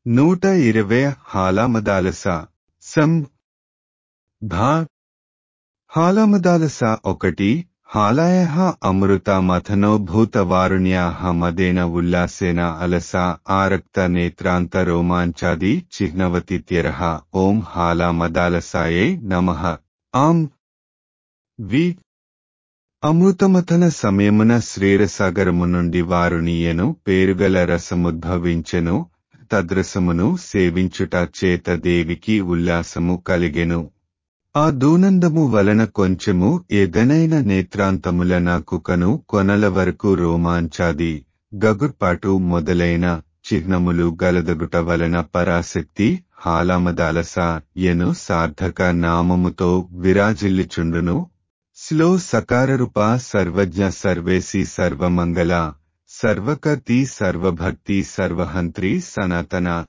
నూట ఇరవై హాలామదాలస సం భా హాలామదాలస ఒకటి హాలాయ అమృత మథనో భూతవారుణ్యా మదేన ఉల్లాసేన అలస ఆరక్త నేత్రాంత రోమాంచాది చిహ్నవతిత్యర ఓం హాలామదాలసాయే నమః ఆం వి అమృతమథన సమయమున శ్రీరసాగరము నుండి వారుణీయను పేరుగల రసముద్భవించెను తద్రసమును సేవించుట చేత దేవికి ఉల్లాసము కలిగెను ఆ దూనందము వలన కొంచెము ఎగనైన నేత్రాంతముల నాకుకను కొనల వరకు రోమాంచాది గగుర్పాటు మొదలైన చిహ్నములు గలదగుట వలన పరాశక్తి హాలామదాలస ఎను సార్థక నామముతో విరాజిల్లిచుండును స్లో సకారరూప సర్వజ్ఞ సర్వేసి సర్వమంగళ సర్వకర్తి సర్వభక్తి సర్వహంత్రి సనాతన